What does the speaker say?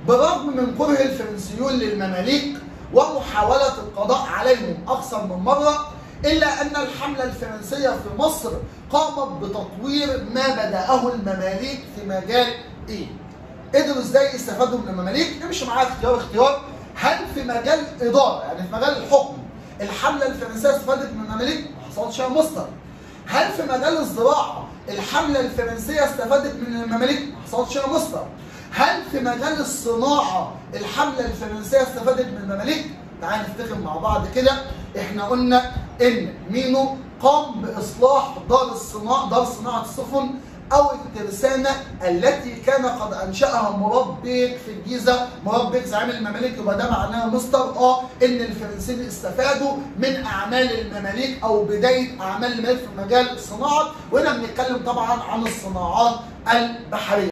بالرغم من كره الفرنسيون للمماليك ومحاولة القضاء عليهم أكثر من مرة إلا أن الحملة الفرنسية في مصر قامت بتطوير ما بدأه المماليك في مجال إيه؟ قدروا إزاي يستفادوا من المماليك؟ امشي معايا اختيار اختيار هل في مجال إدارة يعني في مجال الحكم الحملة الفرنسية استفادت من المماليك؟ ما حصلش يا مستر هل في مجال الزراعة الحملة الفرنسية استفادت من المماليك؟ ما حصلش يا مستر هل في مجال الصناعة الحملة الفرنسية استفادت من المماليك؟ تعال نفتكر مع بعض كده احنا قلنا ان مينو قام باصلاح دار الصناعة دار صناعة السفن او الترسانة التي كان قد انشأها مراد بيك في الجيزة مراد بيك زعيم المماليك يبقى ده معناه مستر اه ان الفرنسيين استفادوا من اعمال المماليك او بداية اعمال المماليك في مجال الصناعة وهنا بنتكلم طبعا عن الصناعات البحرية